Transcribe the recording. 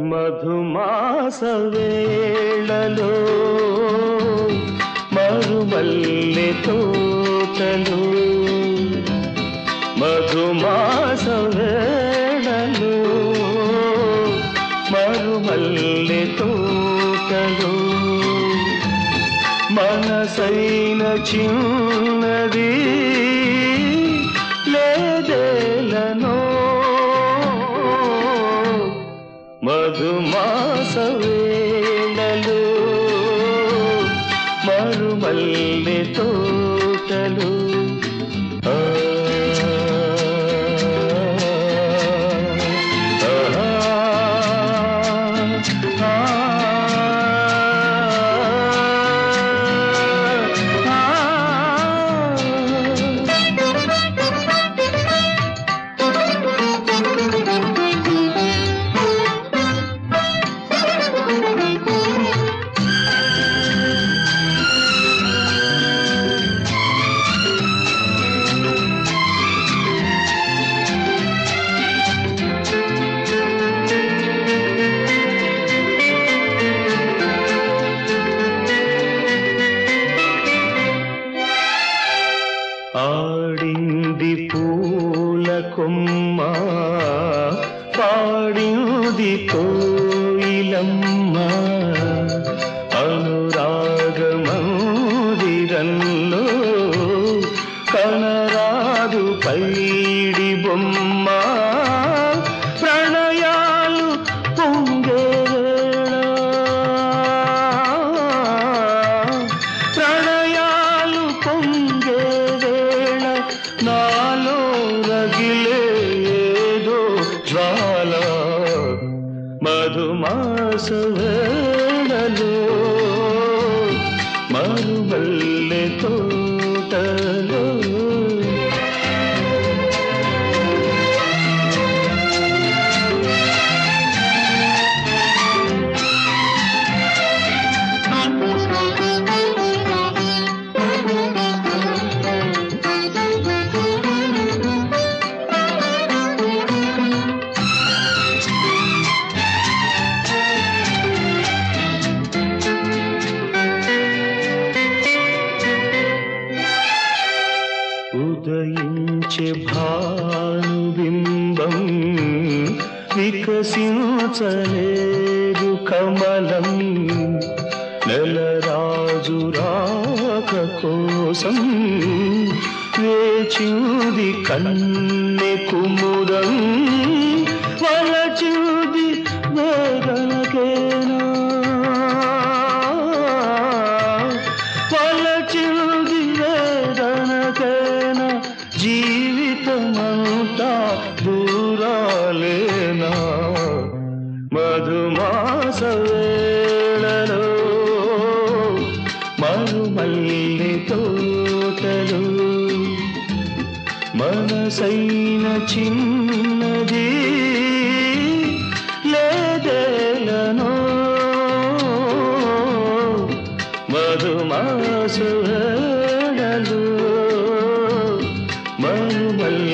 మధుమాస వేళలో మరుమల్లె తోటలు మధుమాస వేళలో మరుమల్లె తోటలు మనసైన చిన్నది లేదేలనో మధుమాస వేళలు మరుమల్లె తోటలు ఆ, ఆ, ఆడింది పూల కొమ్మ పాడింది కోయిలమ్మ అనురాగ మందిరంలో కనరాదు పైడి బొమ్మ ప్రణయాలు పొంగే వేళ ప్రణయాలు పొంగే వేళ నాలో రగిలే ఏదో జ్వాల మధుమాస వేళలో మరుమల్లె తోటలో ఉదయించే భానుబింబం వికసించలేదు కమలం నెలరాజు రాక కోసం వేచింది కన్నె కుముదం వలచింది వేదనకేనా వలచింది వేదనకేన జీవితమంతా దూరాలేనా మధుమాస వేళలో మరుమల్లి తోటలు మనసైన చిన్నది లేదేలనో మధుమాస వేళలు మరుమల్లి